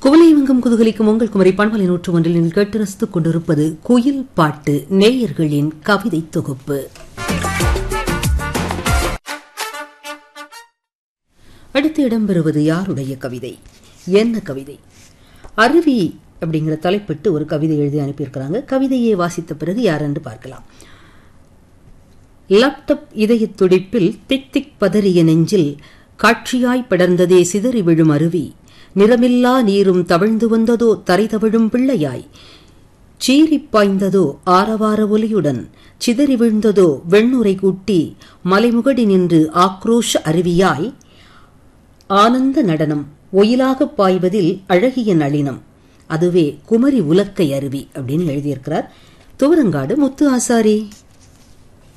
குவலையவங்கம் குதுகலிக்கும் உங்கள் குமரி பண்பலை நூற்று ஒன்றில் நீங்கள் கேட்டு ரசித்துக் கொண்டிருப்பது குயில் பாட்டு நேயர்களின் கவிதை தொகுப்பு அடுத்து இடம்பெறுவது யாருடைய கவிதை என்ன கவிதை அருவி அப்படிங்கிற தலைப்பிட்டு ஒரு கவிதை எழுதி அனுப்பியிருக்கிறாங்க கவிதையை வாசித்த பிறகு யார் என்று பார்க்கலாம் லேப்டப் இதயத் துடிப்பில் திக் திக் பதறிய நெஞ்சில் காட்சியாய் படர்ந்ததே சிதறி விழும் அருவி நிறமில்லா நீரும் தவழ்ந்து வந்ததோ தரை தவழும் பிள்ளையாய் சீறிப் பாய்ந்ததோ ஆரவார ஒலியுடன் சிதறி விழுந்ததோ வெண்ணுரை கூட்டி மலைமுகடி நின்று ஆக்ரோஷ அருவியாய் ஆனந்த நடனம் ஒயிலாகப் பாய்வதில் அழகிய நளினம் அதுவே குமரி உலக்கை அருவி அப்படின்னு எழுதியிருக்கிறார் துவரங்காடு முத்து ஆசாரி